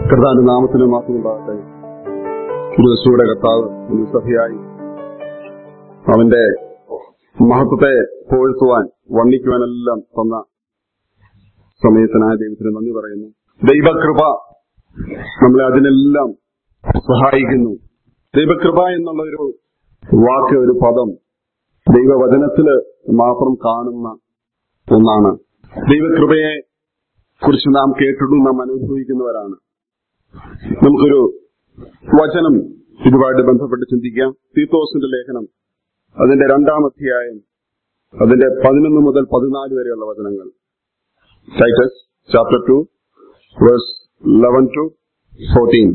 കർത്താവിന്റെ നാമത്തിന് മാത്രം ഉണ്ടാകട്ടെ ക്രിസ്തുവിടെ കർത്താവ് ഇന്ന് സഭയായി അവന്റെ മഹത്വത്തെ പോഴ്ത്തുവാൻ വർണ്ണിക്കുവാനെല്ലാം തന്ന സമയത്തിനായ ദൈവത്തിന് നന്ദി പറയുന്നു ദൈവകൃപ നമ്മളെ അതിനെല്ലാം സഹായിക്കുന്നു ദൈവകൃപ എന്നുള്ള ഒരു വാക്ക് ഒരു പദം ദൈവവചനത്തില് മാത്രം കാണുന്ന ഒന്നാണ് ദൈവകൃപയെ കുറിച്ച് നാം കേട്ടിട്ടും നാം അനുഭവിക്കുന്നവരാണ് നമുക്കൊരു വചനം ഇതുമായിട്ട് ബന്ധപ്പെട്ട് ചിന്തിക്കാം തീത്തോസിന്റെ ലേഖനം അതിന്റെ രണ്ടാം അധ്യായം അതിന്റെ പതിനൊന്ന് മുതൽ പതിനാല് വരെയുള്ള വചനങ്ങൾ Titus chapter two verse eleven to fourteen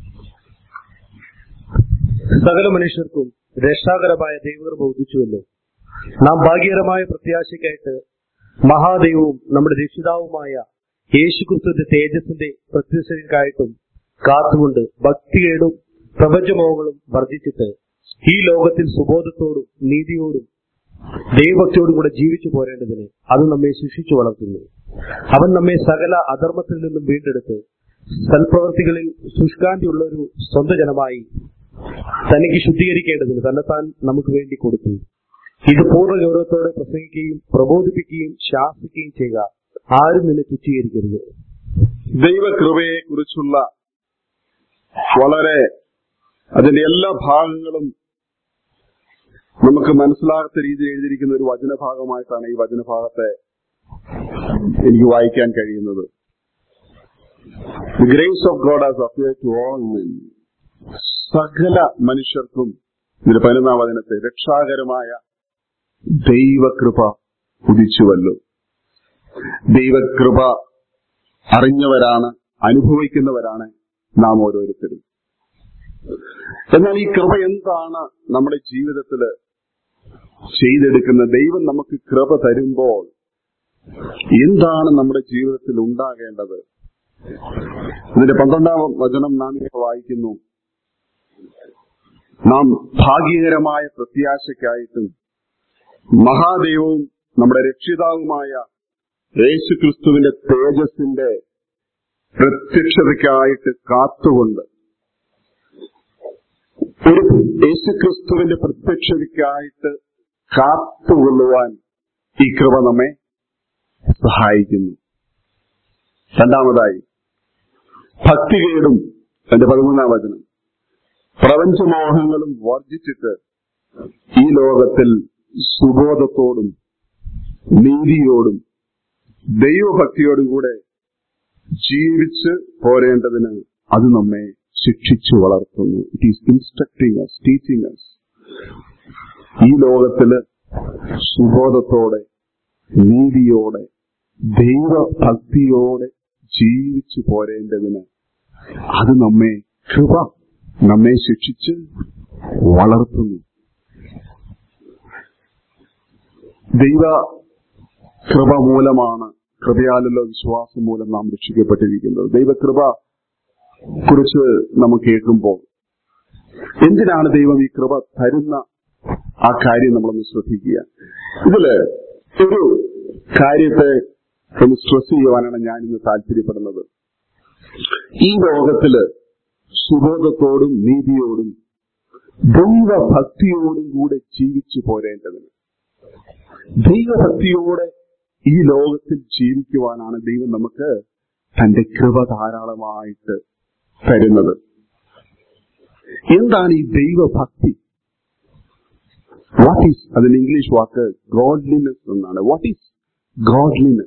സകല മനുഷ്യർക്കും രക്ഷാകരമായ ദൈവകൃപ ഉദിച്ചുവല്ലോ നാം ഭാഗ്യകരമായ പ്രത്യാശയ്ക്കായിട്ട് മഹാദൈവവും നമ്മുടെ രക്ഷിതാവുമായ യേശുക്രിസ്തുവിന്റെ തേജസ്സിന്റെ പ്രത്യക്ഷതയ്ക്കായിട്ടും കാത്തുകൊണ്ട് ഭക്തികേടും പ്രപഞ്ചമോഹങ്ങളും വർദ്ധിച്ചിട്ട് ഈ ലോകത്തിൽ സുബോധത്തോടും നീതിയോടും ദൈവഭക്തിയോടും കൂടെ ജീവിച്ചു പോരേണ്ടതിന് അത് നമ്മെ ശിക്ഷിച്ചു വളർത്തുന്നു അവൻ നമ്മെ സകല അധർമ്മത്തിൽ നിന്നും വീണ്ടെടുത്ത് സൽപ്രവർത്തികളിൽ ശുഷ്കാന്തിയുള്ള ഒരു സ്വന്തം ജനമായി തനിക്ക് ശുദ്ധീകരിക്കേണ്ടതിന് തന്നെത്താൻ നമുക്ക് വേണ്ടി കൊടുത്തു ഇത് പൂർണ്ണ ഗൗരവത്തോടെ പ്രസംഗിക്കുകയും പ്രബോധിപ്പിക്കുകയും ശാസിക്കുകയും ചെയ്യുക ആരും നിന്നെ തുച്ഛീകരിക്കരുത് ദൈവകൃപയെ കുറിച്ചുള്ള വളരെ അതിന്റെ എല്ലാ ഭാഗങ്ങളും നമുക്ക് മനസ്സിലാകാത്ത രീതിയിൽ എഴുതിയിരിക്കുന്ന ഒരു വചനഭാഗമായിട്ടാണ് ഈ വചനഭാഗത്തെ എനിക്ക് വായിക്കാൻ കഴിയുന്നത് the grace of God has appeared to all men സകല മനുഷ്യർക്കും ഇതിന്റെ പതിനൊന്നാം വചനത്തെ രക്ഷാകരമായ ദൈവകൃപ ഉദിച്ചുവല്ലോ ദൈവകൃപ അറിഞ്ഞവരാണ് അനുഭവിക്കുന്നവരാണ് നാം ഓരോരുത്തരും എന്നാൽ ഈ കൃപ എന്താണ് നമ്മുടെ ജീവിതത്തിൽ ചെയ്തെടുക്കുന്ന ദൈവം നമുക്ക് കൃപ തരുമ്പോൾ എന്താണ് നമ്മുടെ ജീവിതത്തിൽ ഉണ്ടാകേണ്ടത് ഇതിന്റെ പന്ത്രണ്ടാം വചനം നാം ഇങ്ങനെ വായിക്കുന്നു നാം ഭാഗ്യകരമായ പ്രത്യാശയ്ക്കായിട്ടും മഹാദൈവവും നമ്മുടെ രക്ഷിതാവുമായ യേശു ക്രിസ്തുവിന്റെ തേജസ്സിന്റെ പ്രത്യക്ഷതയ്ക്കായിട്ട് കാത്തുകൊണ്ട് ഒരു യേശുക്രിസ്തുവിന്റെ പ്രത്യക്ഷതയ്ക്കായിട്ട് കാത്തുകൊള്ളുവാൻ ഈ കൃപ നമ്മെ സഹായിക്കുന്നു രണ്ടാമതായി ഭക്തികേടും എന്റെ പതിമൂന്നാം വചനം പ്രപഞ്ചമോഹങ്ങളും വർജിച്ചിട്ട് ഈ ലോകത്തിൽ സുബോധത്തോടും നീതിയോടും ദൈവഭക്തിയോടും കൂടെ ജീവിച്ച് പോരേണ്ടതിന് അത് നമ്മെ ശിക്ഷിച്ചു വളർത്തുന്നു it is instructing us teaching us ഈ ലോകത്തില് സുബോധത്തോടെ നീതിയോടെ ദൈവഭക്തിയോടെ ജീവിച്ചു പോരേണ്ടതിന് അത് നമ്മെ കൃപ നമ്മെ ശിക്ഷിച്ച് വളർത്തുന്നു ദൈവ കൃപ മൂലമാണ് കൃപയാലുള്ള വിശ്വാസം മൂലം നാം രക്ഷിക്കപ്പെട്ടിരിക്കുന്നത് ദൈവകൃപ കുറിച്ച് നമ്മൾ കേൾക്കുമ്പോൾ എന്തിനാണ് ദൈവം ഈ കൃപ തരുന്ന ആ കാര്യം നമ്മളൊന്ന് ശ്രദ്ധിക്കുക ഇതില് ഒരു കാര്യത്തെ ഒന്ന് സ്ട്രെസ് ചെയ്യുവാനാണ് ഞാൻ ഇന്ന് താല്പര്യപ്പെടുന്നത് ഈ ലോകത്തില് സുബോധത്തോടും നീതിയോടും ദൈവഭക്തിയോടും കൂടെ ജീവിച്ചു പോരേണ്ടതിന് ദൈവഭക്തിയോടെ ഈ ലോകത്തിൽ ജീവിക്കുവാനാണ് ദൈവം നമുക്ക് തന്റെ കൃപ ധാരാളമായിട്ട് തരുന്നത് എന്താണ് ഈ ദൈവഭക്തി വാട്ട് ഈസ് അതിന് ഇംഗ്ലീഷ് വാക്ക് ഗോഡ്ലിനെസ് എന്നാണ് വാട്ട് ഈസ് ഗോഡ്ലിനെസ്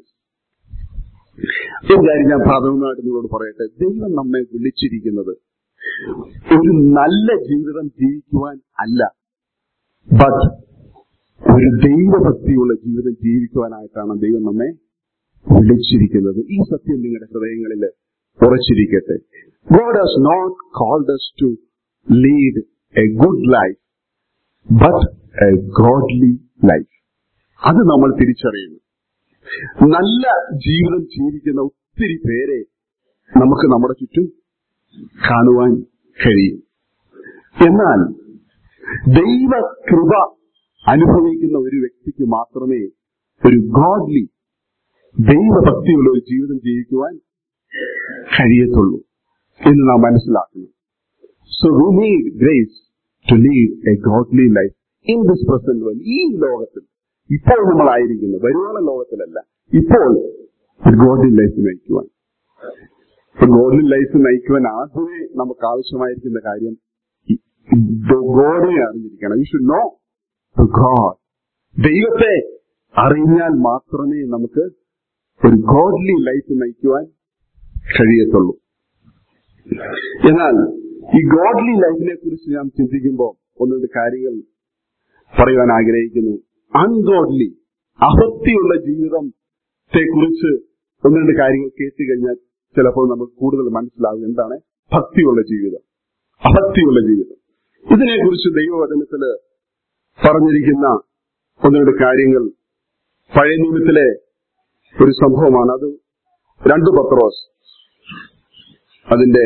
കാര്യം ഞാൻ പ്രാഥമികമായിട്ട് നിങ്ങളോട് പറയട്ടെ ദൈവം നമ്മെ വിളിച്ചിരിക്കുന്നത് ഒരു നല്ല ജീവിതം ജീവിക്കുവാൻ അല്ല ബട്ട് ഒരു ദൈവഭക്തിയുള്ള ജീവിതം ജീവിക്കുവാനായിട്ടാണ് ദൈവം നമ്മെ വിളിച്ചിരിക്കുന്നത് ഈ സത്യം നിങ്ങളുടെ ഹൃദയങ്ങളിൽ ഉറച്ചിരിക്കട്ടെ God has not called us to lead a good life but a godly life അത് നമ്മൾ തിരിച്ചറിയുന്നു നല്ല ജീവിതം ജീവിക്കുന്ന ഒത്തിരി പേരെ നമുക്ക് നമ്മുടെ ചുറ്റും കാണുവാൻ കഴിയും എന്നാൽ ദൈവകൃപ അനുഭവിക്കുന്ന ഒരു വ്യക്തിക്ക് മാത്രമേ ഒരു ഗോഡ്ലി ദൈവഭക്തിയുള്ള ഒരു ജീവിതം ജീവിക്കുവാൻ കഴിയത്തുള്ളൂ എന്ന് നാം മനസ്സിലാക്കണം so we need grace to lead a godly life in this present world ഈ ലോകത്തിൽ ഇപ്പോൾ നമ്മളായിരിക്കുന്നത് വരുവാന ലോകത്തിലല്ല ഇപ്പോൾ ഒരു ഗോഡ്ലി ലൈഫ് നയിക്കുവാൻ ഒരു ഗോഡ്ലി ലൈഫ് നയിക്കുവാൻ ആദ്യമേ നമുക്ക് ആവശ്യമായിരിക്കുന്ന കാര്യം ഗോഡിനെ അറിഞ്ഞിരിക്കണം യു ഷുഡ് നോ ഗോഡ് ദൈവത്തെ അറിഞ്ഞാൽ മാത്രമേ നമുക്ക് ഒരു ഗോഡ്ലി ലൈഫ് നയിക്കുവാൻ കഴിയത്തുള്ളൂ എന്നാൽ ഈ ഗോഡ്ലി ലൈഫിനെ കുറിച്ച് ഞാൻ ചിന്തിക്കുമ്പോൾ ഒന്ന് രണ്ട് കാര്യങ്ങൾ പറയുവാൻ ആഗ്രഹിക്കുന്നു അൺഗോഡ്ലി അഭക്തിയുള്ള ജീവിതത്തെ കുറിച്ച് ഒന്ന് രണ്ട് കാര്യങ്ങൾ കേട്ട് കഴിഞ്ഞാൽ ചിലപ്പോൾ നമുക്ക് കൂടുതൽ മനസ്സിലാകും എന്താണ് ഭക്തിയുള്ള ജീവിതം അഭക്തിയുള്ള ജീവിതം ഇതിനെക്കുറിച്ച് ദൈവവചനത്തില് പറഞ്ഞിരിക്കുന്ന ഒന്ന് രണ്ട് കാര്യങ്ങൾ പഴയ നിയമത്തിലെ ഒരു സംഭവമാണ് അത് രണ്ട് പത്രോസ് അതിന്റെ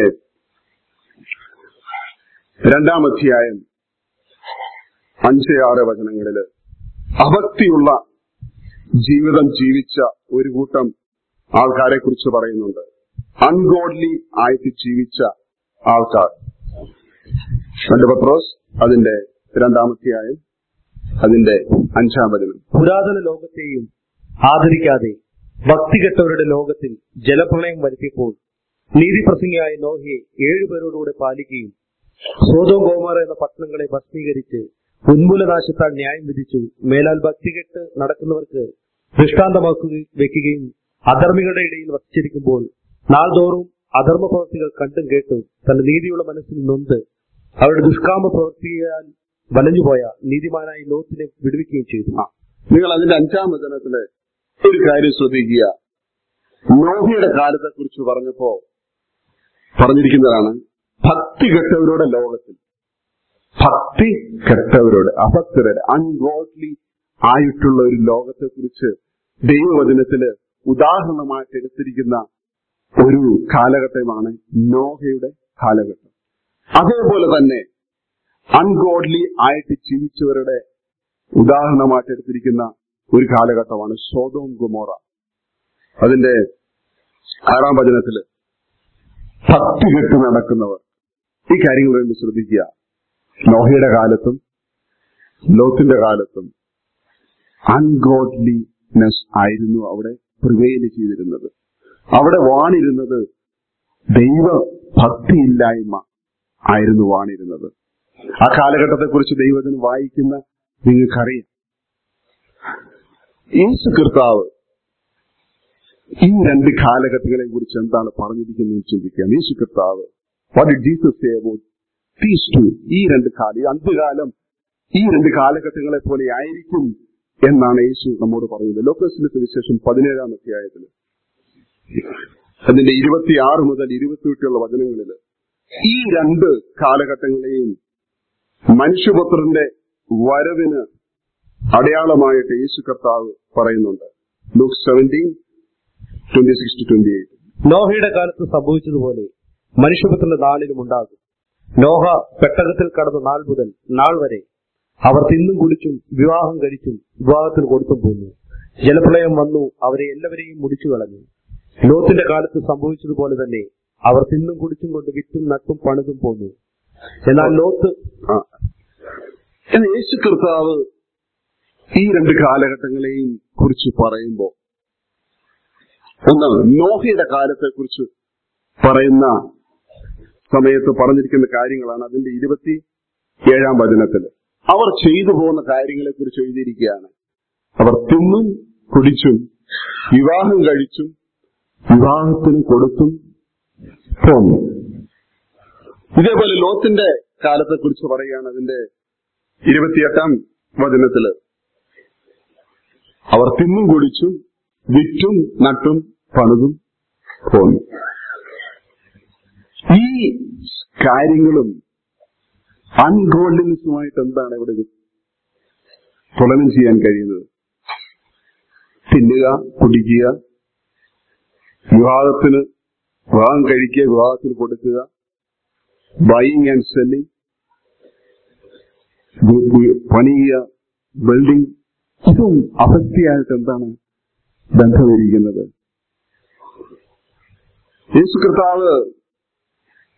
രണ്ടാം അധ്യായം അഞ്ച് ആറ് വചനങ്ങളില് അഭക്തിയുള്ള ജീവിതം ജീവിച്ച ഒരു കൂട്ടം ആൾക്കാരെ കുറിച്ച് പറയുന്നുണ്ട് അൺഗോഡ്ലി ആയിട്ട് ജീവിച്ച ആൾക്കാർ രണ്ട് പത്രോസ് അതിന്റെ രണ്ടാമധ്യായം അതിന്റെ അഞ്ചാം വചനം പുരാതന ലോകത്തെയും ആദരിക്കാതെ ഭക്തികെട്ടവരുടെ ലോകത്തിൽ ജലപ്രളയം വരുത്തിയപ്പോൾ നീതിപ്രസംഗിയായ നോഹയെ ഏഴുപേരോടുകൂടെ പാലിക്കുകയും സോതോം ഗോമാറ എന്ന പട്ടണങ്ങളെ ഭസ്മീകരിച്ച് ഉന്മൂലനാശത്താൽ ന്യായം വിധിച്ചു മേലാൽ ഭക്തികെട്ട് നടക്കുന്നവർക്ക് ദൃഷ്ടാന്തമാക്കുക വെക്കുകയും അധർമ്മികളുടെ ഇടയിൽ വസിച്ചിരിക്കുമ്പോൾ നാൾതോറും അധർമ്മ പ്രവർത്തികൾ കണ്ടും കേട്ടും തന്റെ നീതിയുള്ള മനസ്സിൽ നൊന്ത് അവരുടെ ദുഷ്കാമ പ്രവർത്തിയാൽ വലഞ്ഞുപോയ നീതിമാനായി ലോത്തിനെ വിടുവിക്കുകയും ചെയ്തു ആ നിങ്ങൾ അതിന്റെ അഞ്ചാം വചനത്തില് ഒരു കാര്യം ശ്രദ്ധിക്കുക നോഹിയുടെ കാലത്തെ കുറിച്ച് പറഞ്ഞപ്പോ പറഞ്ഞിരിക്കുന്നതാണ് ഭക്തി കെട്ടവരുടെ ലോകത്തിൽ ഭക്തി കെട്ടവരോട് അഭക്തരുടെ അൺഗോഡ്ലി ആയിട്ടുള്ള ഒരു ലോകത്തെ കുറിച്ച് ദൈവവചനത്തില് ഉദാഹരണമായിട്ട് എടുത്തിരിക്കുന്ന ഒരു കാലഘട്ടമാണ് നോഹയുടെ കാലഘട്ടം അതേപോലെ തന്നെ അൺഗോഡ്ലി ആയിട്ട് ജീവിച്ചവരുടെ ഉദാഹരണമായിട്ട് എടുത്തിരിക്കുന്ന ഒരു കാലഘട്ടമാണ് സോതോം ഗുമോറ അതിന്റെ ആറാം വചനത്തില് ഭക്തി കെട്ട് നടക്കുന്നവർ ഈ കാര്യങ്ങൾ വേണ്ടി ശ്രദ്ധിക്കുക നോഹയുടെ കാലത്തും ലോത്തിന്റെ കാലത്തും അൺഗോഡ്ലിനെസ് ആയിരുന്നു അവിടെ പ്രിവെയിൽ ചെയ്തിരുന്നത് അവിടെ വാണിരുന്നത് ദൈവ ഭക്തിയില്ലായ്മ ആയിരുന്നു വാണിരുന്നത് ആ കാലഘട്ടത്തെ കുറിച്ച് ദൈവത്തിന് വായിക്കുന്ന നിങ്ങൾക്കറിയാം യേശു കർത്താവ് ഈ രണ്ട് കാലഘട്ടങ്ങളെ കുറിച്ച് എന്താണ് പറഞ്ഞിരിക്കുന്നത് ചിന്തിക്കാം യേശു കർത്താവ് what did Jesus say about these two ഈ രണ്ട് കാലം ഈ അന്ത്യകാലം ഈ രണ്ട് കാലഘട്ടങ്ങളെ പോലെ ആയിരിക്കും എന്നാണ് യേശു നമ്മോട് പറഞ്ഞത് ലോക്കസിന്റെ സുവിശേഷം പതിനേഴാം അധ്യായത്തിൽ അതിന്റെ ഇരുപത്തിയാറ് മുതൽ ഇരുപത്തിയെട്ടുള്ള വചനങ്ങളിൽ ഈ രണ്ട് കാലഘട്ടങ്ങളെയും മനുഷ്യപുത്രന്റെ വരവിന് അടയാളമായിട്ട് യേശു കർത്താവ് പറയുന്നുണ്ട് Luke seventeen twenty six to twenty eight നോഹയുടെ കാലത്ത് സംഭവിച്ചതുപോലെ മനുഷ്യപുത്രന്റെ നാളിലും ഉണ്ടാകും നോഹ പെട്ടകത്തിൽ കടന്ന നാൾ മുതൽ നാൾ വരെ അവർ തിന്നും കുടിച്ചും വിവാഹം കഴിച്ചും വിവാഹത്തിന് കൊടുത്തും പോന്നു ജലപ്രളയം വന്നു അവരെ എല്ലാവരെയും മുടിച്ചു കളഞ്ഞു ലോത്തിന്റെ കാലത്ത് സംഭവിച്ചതുപോലെ തന്നെ അവർ തിന്നും കുടിച്ചും കൊണ്ട് വിറ്റും നട്ടും പണിതും പോന്നു എന്നാൽ ലോത്ത് ആ. എന്നാൽ യേശു കർത്താവ് ഈ രണ്ട് കാലഘട്ടങ്ങളെയും കുറിച്ച് പറയുമ്പോൾ ഒന്ന് നോഹയുടെ കാലത്തെ കുറിച്ച് പറയുന്ന സമയത്ത് പറഞ്ഞിരിക്കുന്ന കാര്യങ്ങളാണ് അതിന്റെ ഇരുപത്തി ഏഴാം വചനത്തിൽ അവർ ചെയ്തു പോകുന്ന കാര്യങ്ങളെ കുറിച്ച് എഴുതിയിരിക്കുകയാണ് അവർ തിന്നും കുടിച്ചും വിവാഹം കഴിച്ചും വിവാഹത്തിന് കൊടുത്തും പോന്നു ഇതേപോലെ ലോത്തിന്റെ കാലത്തെ കുറിച്ച് പറയുകയാണ് അതിന്റെ ഇരുപത്തിയെട്ടാം വചനത്തില് അവർ തിന്നും കുടിച്ചും വിറ്റും നട്ടും പണിതും പോന്നു ഈ കാര്യങ്ങളും അൺഗോൾഡിനെസ്സുമായിട്ട് എന്താണ് ഇവിടെ തുലനം ചെയ്യാൻ കഴിയുന്നത് തിന്നുക കുടിക്കുക വിവാഹത്തിന് വിവാഹം കഴിക്കുക വിവാഹത്തിന് കൊടുക്കുക ബൈയിങ് ആൻഡ് സെല്ലിങ് പണിയുക ബിൽഡിംഗ് ഇതും അഭക്തിയായിട്ട് എന്താണ് ബന്ധമിരിക്കുന്നത് യേശു കർത്താവ്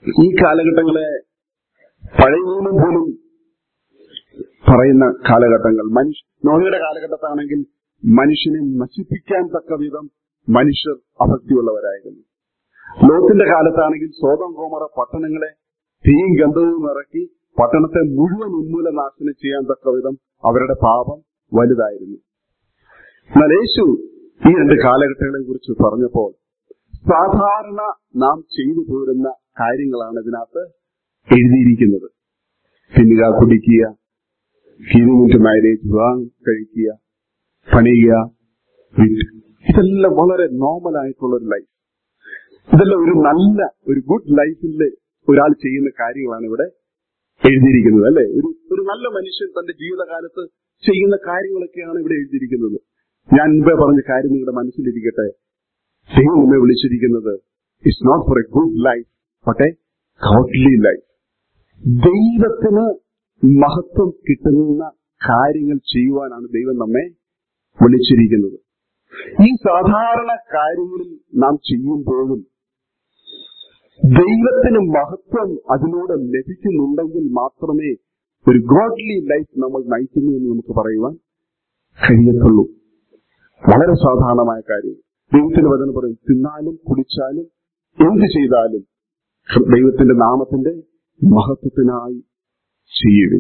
ഈ കാലഘട്ടങ്ങളെ പഴയ നിയമം പോലും പറയുന്ന കാലഘട്ടങ്ങൾ മനുഷ്യ നോഹയുടെ കാലഘട്ടത്താണെങ്കിൽ മനുഷ്യനെ നശിപ്പിക്കാൻ തക്ക വിധം മനുഷ്യർ അഭക്തിയുള്ളവരായിരുന്നു ലോത്തിന്റെ കാലത്താണെങ്കിൽ സ്വതം കോമറ പട്ടണങ്ങളെ തീയും ഗന്ധവും ഇറക്കി പട്ടണത്തെ മുഴുവൻ ഉന്മൂലനാശനം ചെയ്യാൻ തക്ക വിധം അവരുടെ പാപം വലുതായിരുന്നു എന്നാൽ യേശു ഈ രണ്ട് കാലഘട്ടങ്ങളെ കുറിച്ച് പറഞ്ഞപ്പോൾ സാധാരണ നാം ചെയ്തു പോരുന്ന കാര്യങ്ങളാണ് ഇതിനകത്ത് എഴുതിയിരിക്കുന്നത് തിന്നുക കുടിക്കുക ഗീവിംഗ് മാരേജ് വിവാഹം കഴിക്കുക പണിയുക വിറ്റ് ഇതെല്ലാം വളരെ നോർമൽ ആയിട്ടുള്ള ഒരു ലൈഫ് ഇതെല്ലാം ഒരു നല്ല ഒരു ഗുഡ് ലൈഫിൽ ഒരാൾ ചെയ്യുന്ന കാര്യങ്ങളാണ് ഇവിടെ എഴുതിയിരിക്കുന്നത് അല്ലെ ഒരു ഒരു നല്ല മനുഷ്യൻ തന്റെ ജീവിതകാലത്ത് ചെയ്യുന്ന കാര്യങ്ങളൊക്കെയാണ് ഇവിടെ എഴുതിയിരിക്കുന്നത് ഞാൻ മുമ്പേ പറഞ്ഞ കാര്യം നിങ്ങളുടെ മനസ്സിലിരിക്കട്ടെ ദൈവം നമ്മെ വിളിച്ചിരിക്കുന്നത് it's not for a good life but a godly life ദൈവത്തിന് മഹത്വം കിട്ടുന്ന കാര്യങ്ങൾ ചെയ്യുവാനാണ് ദൈവം നമ്മെ വിളിച്ചിരിക്കുന്നത് ഈ സാധാരണ കാര്യങ്ങളിൽ നാം ചെയ്യുമ്പോഴും ദൈവത്തിന് മഹത്വം അതിലൂടെ ലഭിക്കുന്നുണ്ടെങ്കിൽ മാത്രമേ ഒരു ഗോഡ്ലി ലൈഫ് നമ്മൾ നയിക്കുന്നു എന്ന് നമുക്ക് പറയുവാൻ കഴിയത്തുള്ളൂ വളരെ സാധാരണമായ കാര്യം ദൈവത്തിന്റെ വചനം പറയും തിന്നാലും കുടിച്ചാലും എന്ത് ചെയ്താലും ദൈവത്തിന്റെ നാമത്തിന്റെ മഹത്വത്തിനായി ചെയ്യുവിൻ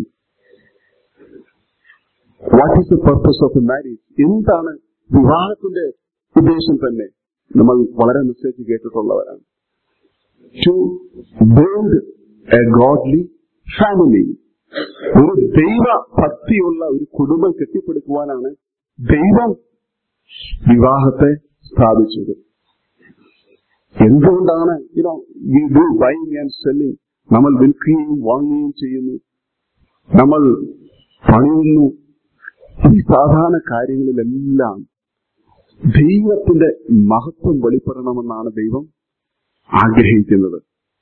what is the purpose of a marriage എന്താണ് വിവാഹത്തിന്റെ ഉദ്ദേശം തന്നെ നമ്മൾ വളരെ മെസ്സേജ് കേട്ടിട്ടുള്ളവരാണ് to build a godly family ഒരു ദൈവ ഭക്തിയുള്ള ഒരു കുടുംബം കെട്ടിപ്പടുക്കുവാനാണ് ദൈവം വിവാഹത്തെ സ്ഥാപിച്ചത് എന്തുകൊണ്ടാണ് you know we do buying and selling നമ്മൾ വിൽക്കുകയും വാങ്ങുകയും ചെയ്യുന്നു നമ്മൾ പണിയുന്നു ഈ സാധാരണ കാര്യങ്ങളിലെല്ലാം ദൈവത്തിന്റെ മഹത്വം വെളിപ്പെടണമെന്നാണ് ദൈവം ആഗ്രഹിക്കുന്നത്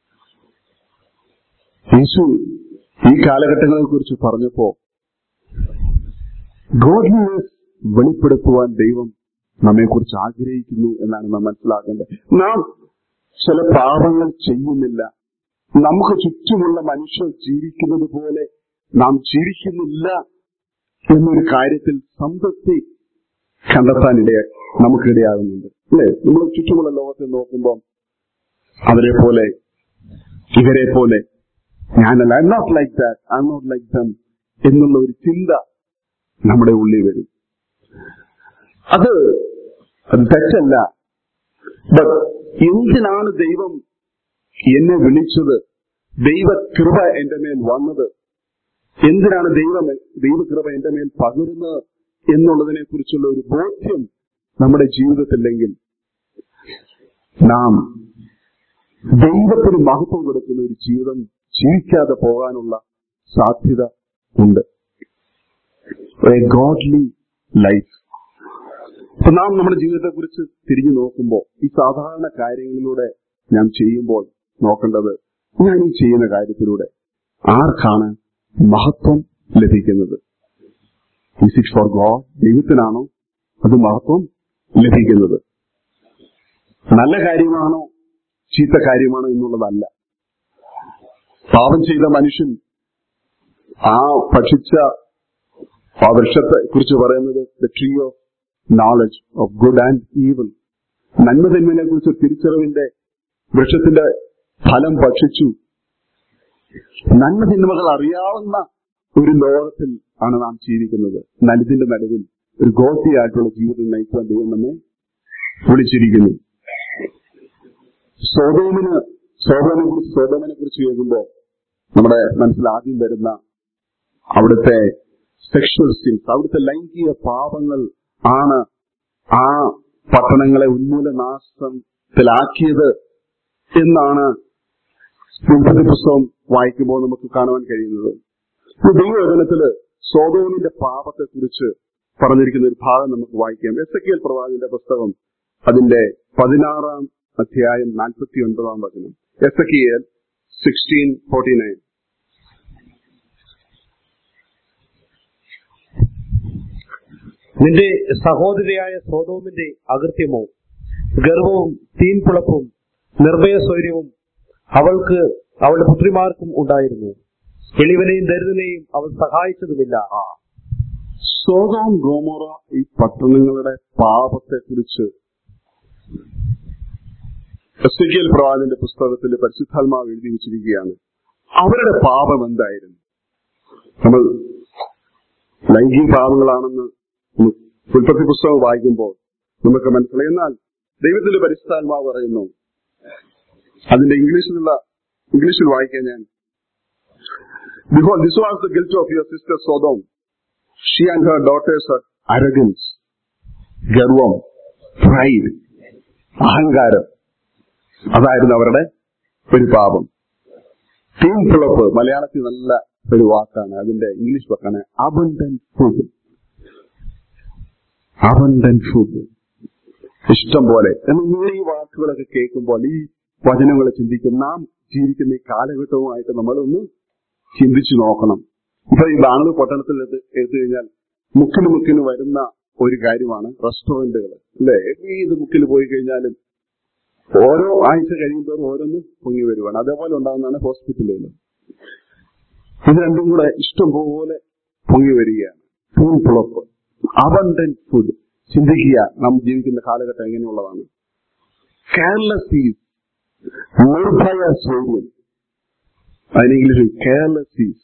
യേശു ഈ കാലഘട്ടങ്ങളെ കുറിച്ച് പറഞ്ഞപ്പോ ഗോഡ്ലിനെസ് വെളിപ്പെടുത്തുവാൻ ദൈവം നമ്മെക്കുറിച്ച് ആഗ്രഹിക്കുന്നു എന്നാണ് നാം മനസ്സിലാക്കേണ്ടത് നാം ചില പാപങ്ങൾ ചെയ്യുന്നില്ല നമുക്ക് ചുറ്റുമുള്ള മനുഷ്യർ ജീവിക്കുന്നത് പോലെ നാം ജീവിക്കുന്നില്ല എന്നൊരു കാര്യത്തിൽ സംതൃപ്തി കണ്ടെത്താനിടയ നമുക്കിടയാകുന്നുണ്ട് അല്ലെ നമ്മൾ ചുറ്റുമുള്ള ലോകത്തെ നോക്കുമ്പോൾ അവരെ പോലെ ഇവരെ പോലെ ഞാനല്ല I not like that I not like them എന്നുള്ള ഒരു ചിന്ത നമ്മുടെ ഉള്ളിൽ വരും അത് അത് തെറ്റല്ല ബട്ട് എന്തിനാണ് ദൈവം എന്നെ വിളിച്ചത് ദൈവകൃപ എന്റെ മേൽ വന്നത് എന്തിനാണ് ദൈവം ദൈവകൃപ എന്റെ മേൽ പകരുന്നത് എന്നുള്ളതിനെ കുറിച്ചുള്ള ഒരു ബോധ്യം നമ്മുടെ ജീവിതത്തില്ലെങ്കിൽ നാം ദൈവത്തിന് മഹത്വം കൊടുക്കുന്ന ഒരു ജീവിതം ജീവിക്കാതെ പോകാനുള്ള സാധ്യത ഉണ്ട് എ ഗോഡ്ലി ലൈഫ് അപ്പൊ നാം നമ്മുടെ ജീവിതത്തെ കുറിച്ച് തിരിഞ്ഞു നോക്കുമ്പോൾ ഈ സാധാരണ കാര്യങ്ങളിലൂടെ ഞാൻ ചെയ്യുമ്പോൾ നോക്കേണ്ടത് ഞാൻ ഈ ചെയ്യുന്ന കാര്യത്തിലൂടെ ആർക്കാണ് മഹത്വം ലഭിക്കുന്നത് ഇസ് ഇറ്റ് ഫോർ ഗോഡ് ദൈവത്തിനാണോ അത് മഹത്വം ലഭിക്കുന്നത് നല്ല കാര്യമാണോ ചീത്ത കാര്യമാണോ എന്നുള്ളതല്ല പാപം ചെയ്ത മനുഷ്യൻ ആ ഭക്ഷിച്ച ആ വൃക്ഷത്തെ കുറിച്ച് പറയുന്നത് the tree of knowledge of good and evil നന്മ തിന്മനെ കുറിച്ച് തിരിച്ചറിവിന്റെ വൃക്ഷത്തിന്റെ ഫലം ഭക്ഷിച്ചു നന്മ തിന്മകൾ അറിയാവുന്ന ഒരു ലോകത്തിൽ ആണ് നാം ജീവിക്കുന്നത് നലുതിന്റെ നടുവിൽ ഒരു ഗോട്ടിയായിട്ടുള്ള ജീവിതം നയിക്കുവാൻ ദൈവം നമ്മെ വിളിച്ചിരിക്കുന്നു സോതോമിന് സോതോമിനെ കുറിച്ച് സോതോമിനെ കുറിച്ച് കേൾക്കുമ്പോൾ നമ്മുടെ മനസ്സിൽ ആദ്യം വരുന്ന അവിടുത്തെ സെക്ഷൽ സിൻസ് അവിടുത്തെ ലൈംഗിക പാപങ്ങൾ ആണ് ആ പട്ടണങ്ങളെ ഉന്മൂലനാശത്തിലാക്കിയത് എന്നാണ് ഉൽപ്പത്തി പുസ്തകം വായിക്കുമ്പോൾ നമുക്ക് കാണുവാൻ കഴിയുന്നത് ദൈവവചനത്തില് സോതോമിന്റെ പാപത്തെ കുറിച്ച് പറഞ്ഞിരിക്കുന്ന ഒരു ഭാഗം നമുക്ക് വായിക്കാം എസ് എ പ്രവാചകന്റെ പുസ്തകം അതിന്റെ പതിനാറാം അധ്യായം നാൽപ്പത്തി ഒൻപതാം വചനം S A sixteen forty nine നിന്റെ സഹോദരിയായ സോതോമിന്റെ അകൃത്യമോ ഗർവവും തീൻപുളപ്പും നിർഭയസൗര്യവും അവൾക്ക് അവളുടെ പുത്രിമാർക്കും ഉണ്ടായിരുന്നു എളിവനെയും ദരിദ്രനെയും അവൾ സഹായിച്ചതുമില്ല സോതോം ഗോമോറ ഈ പട്ടണങ്ങളുടെ പാപത്തെ കുറിച്ച് എസ്റ്റിക്കൽ പ്രവാചന്റെ പുസ്തകത്തിൽ പരിശുദ്ധാത്മാവ് എഴുതി വെച്ചിരിക്കുകയാണ് അവരുടെ പാപം എന്തായിരുന്നു നമ്മൾ ലൈംഗിക പാപങ്ങളാണെന്ന് ഉൽപ്പത്തി പുസ്തകം വായിക്കുമ്പോൾ നമുക്ക് മനസ്സിലായി എന്നാൽ ദൈവത്തിന്റെ പരിശുദ്ധാത്മാവ് പറയുന്നു അതിന്റെ ഇംഗ്ലീഷിലുള്ള ഇംഗ്ലീഷിൽ വായിക്കാൻ ഞാൻ Behold, this was the guilt of your sister Sodom. She and her daughters had arrogance, ഗർവം pride, അഹങ്കാരം അതായിരുന്നു അവരുടെ ഒരു പാപം തീം പിളപ്പ് മലയാളത്തിൽ നല്ല ഒരു വാക്കാണ് അതിന്റെ ഇംഗ്ലീഷ് വാക്കാണ് അബണ്ടൻ ഫുഡ് അബണ്ടൻ ഫുഡ് ഇഷ്ടം പോലെ എന്നാൽ ഈ വാക്കുകളൊക്കെ കേൾക്കുമ്പോൾ ഈ വചനങ്ങളെ ചിന്തിക്കും നാം ജീവിക്കുന്ന ഈ കാലഘട്ടവുമായിട്ട് നമ്മളൊന്ന് ചിന്തിച്ചു നോക്കണം ഇപ്പൊ ഈ ബാംഗ്ലൂർ പട്ടണത്തിൽ എടുത്ത് എടുത്തു കഴിഞ്ഞാൽ മുക്കിന് മുക്കിന് വരുന്ന ഒരു കാര്യമാണ് റെസ്റ്റോറന്റുകൾ അല്ലെ ഏത് മുക്കിൽ പോയി കഴിഞ്ഞാലും ഓരോ ആഴ്ച കഴിയുമ്പോഴും ഓരോന്ന് പൊങ്ങി വരുവാണ് അതേപോലെ ഉണ്ടാകുന്നതാണ് ഹോസ്പിറ്റലുകൾ ഇത് രണ്ടും കൂടെ ഇഷ്ടം പോലെ പൊങ്ങി വരികയാണ് ഫുൾ പുളപ്പ് അബണ്ടൻ ഫുഡ് ചിന്തിക്കുക നാം ജീവിക്കുന്ന കാലഘട്ടം എങ്ങനെയുള്ളതാണ് കെയർലെസ് ഈസ് നിർഭയ സൗര്യം അതിന് ഇംഗ്ലീഷിൽ കെയർലെസ് ഈസ്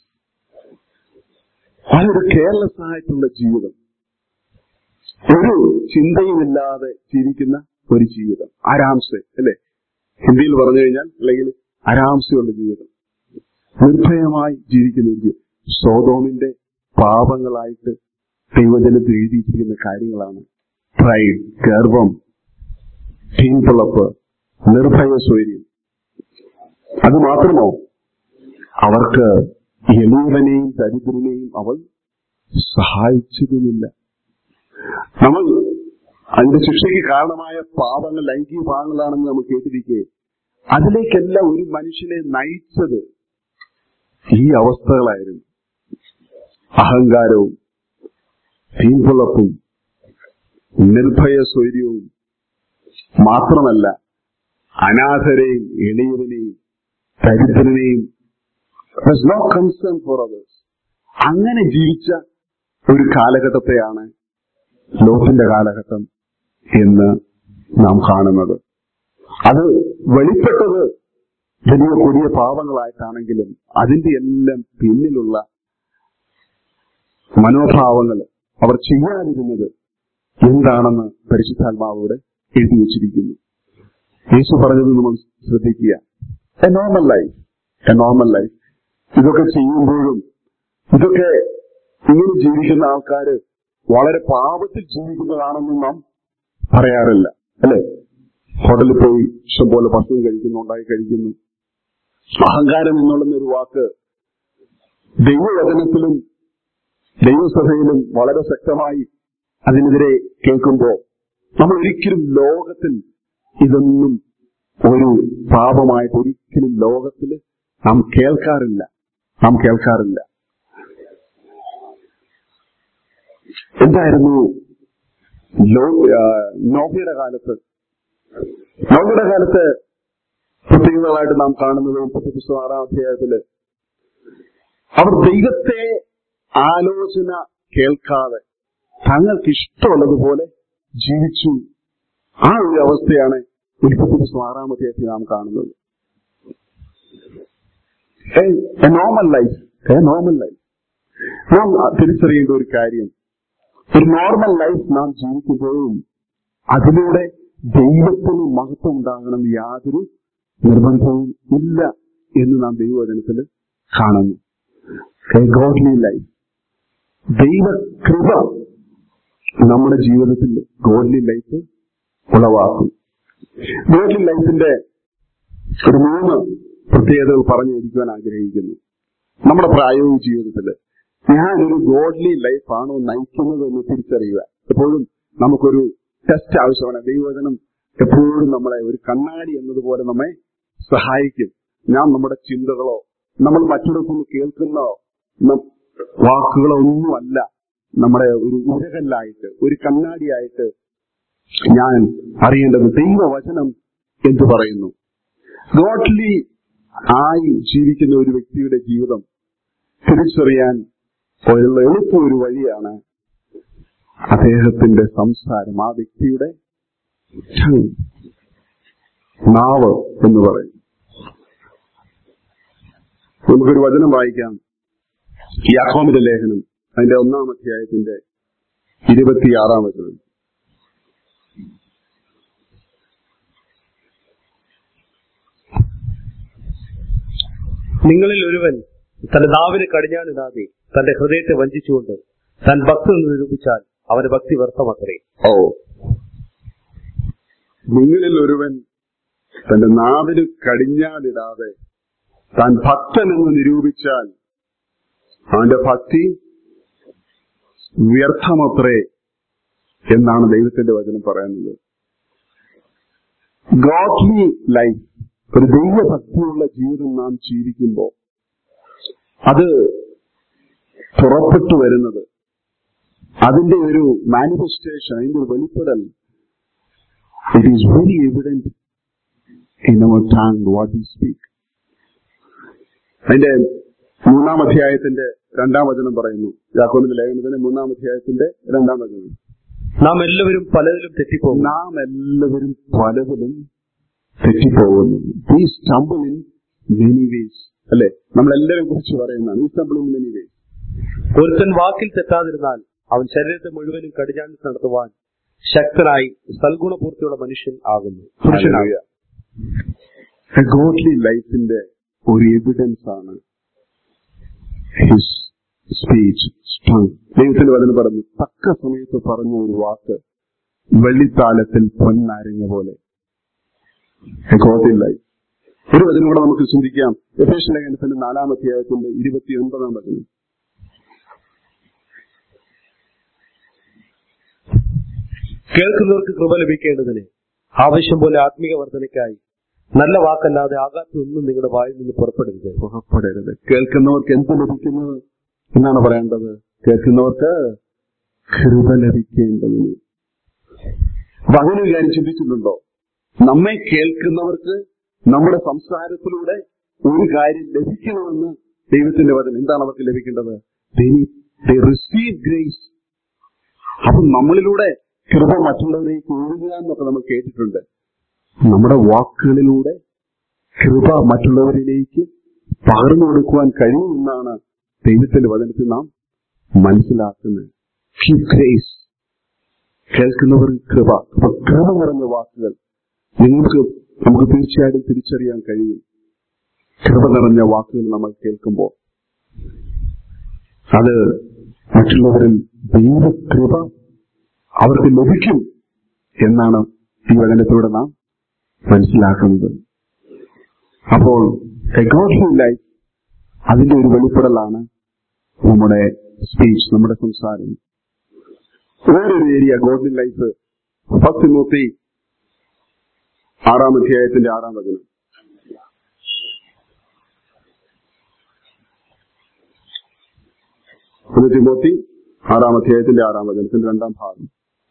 വളരെ കെയർലെസ് ആയിട്ടുള്ള ജീവിതം ഒരു ചിന്തയുമില്ലാതെ ജീവിക്കുന്ന ഒരു ജീവിതം ആരാംസെ അല്ലെ ഹിന്ദിയിൽ പറഞ്ഞു കഴിഞ്ഞാൽ അല്ലെങ്കിൽ ആരാംസയുള്ള ജീവിതം നിർഭയമായി ജീവിക്കുന്ന ഒരു ജീവിതം സോതോമിന്റെ പാപങ്ങളായിട്ട് ദൈവജനത്തിൽ എഴുതിയിരിക്കുന്ന കാര്യങ്ങളാണ് പ്രൈഡ് ഗർവം തീൻപിളപ്പ് നിർഭയ സ്വൈര്യം അത് മാത്രമോ അവർക്ക് എളിയവനെയും ദരിദ്രനെയും അവൾ സഹായിച്ചതുമില്ല നമ്മൾ അതിന്റെ ശിക്ഷയ്ക്ക് കാരണമായ പാപങ്ങൾ ലൈംഗിക പാപങ്ങളാണെന്ന് നമ്മൾ കേട്ടിരിക്കെ അതിലേക്കെല്ലാം ഒരു മനുഷ്യനെ നയിച്ചത് ഈ അവസ്ഥകളായിരുന്നു അഹങ്കാരവും തീൻപുളപ്പും നിർഭയ സ്വൈര്യവും മാത്രമല്ല അനാഥരെയും എളിയവനെയും ദരിദ്രനെയും നോ കൺസേൺ ഫോർ അതേഴ്സ് അങ്ങനെ ജീവിച്ച ഒരു കാലഘട്ടത്തെയാണ് ലോകത്തിന്റെ കാലഘട്ടം എന്ന് നാം കാണുന്നത് അത് വെളിപ്പെട്ടത് വലിയ കൊടിയ പാവങ്ങളായിട്ടാണെങ്കിലും അതിന്റെ എല്ലാം പിന്നിലുള്ള മനോഭാവങ്ങൾ അവർ ചെയ്യാതിരുന്നത് എന്താണെന്ന് പരിശുദ്ധാത്മാവോടെ എഴുതി വച്ചിരിക്കുന്നു യേശു പറഞ്ഞത് നമ്മൾ ശ്രദ്ധിക്കുക a normal life a normal life ഇതൊക്കെ ചെയ്യുമ്പോഴും ഇതൊക്കെ ഇങ്ങനെ ജീവിക്കുന്ന ആൾക്കാര് വളരെ പാപത്തിൽ ജീവിക്കുന്നതാണെന്ന് നാം പറയാറില്ല അല്ലെ ഹോട്ടലിൽ പോയി ഇഷ്ടംപോലെ ഭക്ഷണം കഴിക്കുന്നു ഉണ്ടായി കഴിക്കുന്നു അഹങ്കാരം എന്നുള്ളുന്ന ഒരു വാക്ക് ദൈവവചനത്തിലും ദൈവസഭയിലും വളരെ ശക്തമായി അതിനെതിരെ കേൾക്കുമ്പോൾ നമ്മൾ ഒരിക്കലും ലോകത്തിൽ ഇതൊന്നും ഒരു പാപമായിട്ട് ഒരിക്കലും ലോകത്തിൽ നാം കേൾക്കാറില്ല നാം കേൾക്കാറില്ല എന്തായിരുന്നു നോഹയുടെ കാലത്ത് നോഹയുടെ കാലത്ത് പ്രത്യേകതകളായിട്ട് നാം കാണുന്നത് മുപ്പത്തി പുസ്തകം ആറാം അധ്യായത്തില് അവർ ദൈവത്തെ ആലോചന കേൾക്കാതെ തങ്ങൾക്ക് ഇഷ്ടമുള്ളതുപോലെ ജീവിച്ചു ആ ഒരു അവസ്ഥയാണ് ഉൽപ്പത്തി പുസ്തകം ആറാം അധ്യായത്തിൽ നാം കാണുന്നത് a normal life a normal life നാം തിരിച്ചറിയേണ്ട ഒരു കാര്യം ഒരു നോർമൽ ലൈഫ് നാം ജീവിക്കുമ്പോഴും അതിലൂടെ ദൈവത്തിന് മഹത്വം ഉണ്ടാകണം യാതൊരു നിർബന്ധവും ഇല്ല എന്ന് നാം ദൈവവചനത്തിൽ കാണുന്നു ഗോഡ്ലി ലൈഫ് ദൈവകൃപ നമ്മുടെ ജീവിതത്തിൽ ഗോഡ്ലി ലൈഫ് ഉളവാക്കും ഗോഡ്ലി ലൈഫിന്റെ ഒരു മൂന്ന് പ്രത്യേകതകൾ പറഞ്ഞിരിക്കുവാൻ ആഗ്രഹിക്കുന്നു നമ്മുടെ പ്രായോഗിക ജീവിതത്തിൽ ഞാനൊരു ഗോഡ്ലി ലൈഫാണോ നയിക്കുന്നത് എന്ന് തിരിച്ചറിയുക എപ്പോഴും നമുക്കൊരു ടെസ്റ്റ് ആവശ്യമാണ് ദൈവവചനം എപ്പോഴും നമ്മളെ ഒരു കണ്ണാടി എന്നതുപോലെ നമ്മെ സഹായിക്കും ഞാൻ നമ്മുടെ ചിന്തകളോ നമ്മൾ മറ്റൊരിടത്തുനിന്ന് കേൾക്കുന്ന വാക്കുകളോ ഒന്നുമല്ല നമ്മുടെ ഒരു ഉരകല്ലായിട്ട് ഒരു കണ്ണാടിയായിട്ട് ഞാൻ അറിയേണ്ടത് ദൈവവചനം എന്തു പറയുന്നു ഗോഡ്ലി ആയി ജീവിക്കുന്ന ഒരു വ്യക്തിയുടെ ജീവിതം തിരിച്ചറിയാൻ ഉള്ള എളുപ്പ ഒരു വഴിയാണ് അദ്ദേഹത്തിന്റെ സംസാരം ആ വ്യക്തിയുടെ tongue, നാവ് എന്ന് പറയും നമുക്കൊരു വചനം വായിക്കാം യാക്കോമിന്റെ ലേഖനം അതിന്റെ ഒന്നാം അധ്യായത്തിന്റെ ഇരുപത്തിയാറാം വചനം നിങ്ങളിൽ ഒരുവൻ തന്റെ നാവിന് കടിഞ്ഞാണിടാതെ തന്റെ ഹൃദയത്തെ വഞ്ചിച്ചുകൊണ്ട് താൻ ഭക്തി എന്ന് നിരൂപിച്ചാൽ അവന്റെ ഭക്തി വ്യർത്ഥമത്രേ ഓ നിങ്ങളിൽ ഒരുവൻ തന്റെ നാവിന് കടിഞ്ഞാലിടാതെ താൻ ഭക്തനെന്ന് നിരൂപിച്ചാൽ അവന്റെ ഭക്തി വ്യർത്ഥമത്രേ എന്നാണ് ദൈവത്തിന്റെ വചനം പറയുന്നത് ഗോഡ്ലി ലൈഫ് ഒരു ദൈവഭക്തിയുള്ള ജീവിതം നാം ജീവിക്കുമ്പോൾ അത് പുറപ്പെട്ടു വരുന്നത് അതിന്റെ ഒരു മാനിഫെസ്റ്റേഷൻ അതിന്റെ ഒരു വെളിപ്പെടൽ it is very evident in our tongue what we speak അതിന്റെ മൂന്നാം അധ്യായത്തിന്റെ രണ്ടാം വചനം പറയുന്നു യാക്കോബിന്റെ ലേഖനത്തിന്റെ മൂന്നാം അധ്യായത്തിന്റെ രണ്ടാം വചനം നാം എല്ലാവരും പലതിലും തെറ്റിപ്പോകും നാം എല്ലാവരും പലതിലും തെറ്റിപ്പോകുന്നു ഈ സ്റ്റംബിൾ ഇൻ മെനി വേസ് അല്ലെ നമ്മളെല്ലാവരും കുറിച്ച് പറയുന്നതാണ് ഈ സ്റ്റംബിൾ ഇൻ മെനി വേസ് ഒരുത്തൻ വാക്കിൽ തെറ്റാതിരുന്നാൽ അവൻ ശരീരത്തെ മുഴുവനും കടിഞ്ഞാണ്ടി നടത്തുവാൻ ശക്തനായി സൽഗുണപൂർത്തിയുള്ള മനുഷ്യൻ ആകുന്നു പുരുഷനാകുക ഗോഡ്ലി ലൈഫിന്റെ ഒരു എവിഡൻസ് ആണ് ഹിസ് സ്പീച്ച് ദൈവത്തിന്റെ വചനം പറഞ്ഞു തക്ക സമയത്ത് പറഞ്ഞ ഒരു വാക്ക് വെള്ളിത്താലത്തിൽ പൊന്നാരങ്ങ പോലെ ഗോഡ്ലി ലൈഫ് ഒരു വചനം കൂടെ നമുക്ക് ചിന്തിക്കാം യഥേഷ ലേഖനത്തിന്റെ നാലാം അധ്യായത്തിന്റെ ഇരുപത്തിയൊൻപതാം വചനം കേൾക്കുന്നവർക്ക് കൃപ ലഭിക്കേണ്ടതിന് ആവശ്യം പോലെ ആത്മീക വർധനയ്ക്കായി നല്ല വാക്കല്ലാതെ ആകാത്തതൊന്നും നിങ്ങളുടെ വായിൽ നിന്ന് പുറപ്പെടരുത് പുറപ്പെടരുത് കേൾക്കുന്നവർക്ക് എന്ത് ലഭിക്കുന്നത് എന്നാണ് പറയേണ്ടത് കേൾക്കുന്നവർക്ക് കൃപ ലഭിക്കേണ്ടതിന് അപ്പൊ അങ്ങനെ ഒരു കാര്യം ചിന്തിച്ചിട്ടുണ്ടോ നമ്മെ കേൾക്കുന്നവർക്ക് നമ്മുടെ സംസാരത്തിലൂടെ ഒരു കാര്യം ലഭിക്കണമെന്ന് ദൈവത്തിന്റെ വചനം എന്താണ് അവർക്ക് ലഭിക്കേണ്ടത് റിസീവ് ഗ്രേസ് അപ്പൊ നമ്മളിലൂടെ കൃപ മറ്റുള്ളവരേക്ക് ഒഴുകുക എന്നൊക്കെ നമ്മൾ കേട്ടിട്ടുണ്ട് നമ്മുടെ വാക്കുകളിലൂടെ കൃപ മറ്റുള്ളവരിലേക്ക് പകർന്നു കൊടുക്കുവാൻ കഴിയുമെന്നാണ് ദൈവത്തിന്റെ വചനത്തിൽ നാം മനസ്സിലാക്കുന്നത് ഗ്രേസ് കേൾക്കുന്നവർ കൃപ അപ്പൊ കൃപ നിറഞ്ഞ വാക്കുകൾ നിങ്ങൾക്ക് നമുക്ക് തീർച്ചയായിട്ടും തിരിച്ചറിയാൻ കഴിയും കൃപ നിറഞ്ഞ വാക്കുകൾ നമ്മൾ കേൾക്കുമ്പോൾ അത് മറ്റുള്ളവരിൽ ദൈവകൃപ അവർക്ക് ലഭിക്കും എന്നാണ് ഈ വചനത്തിലൂടെ നാം മനസ്സിലാക്കുന്നത് അപ്പോൾ ഗോഡ്ലി ലൈഫ് അതിന്റെ ഒരു വെളിപ്പെടലാണ് നമ്മുടെ സ്പീച്ച് നമ്മുടെ സംസാരം വേറൊരു area godly life first Timothy ആറാം അധ്യായത്തിന്റെ ആറാം വചനം തിമോത്തി ആറാം അധ്യായത്തിന്റെ ആറാം വചനത്തിന്റെ രണ്ടാം ഭാഗം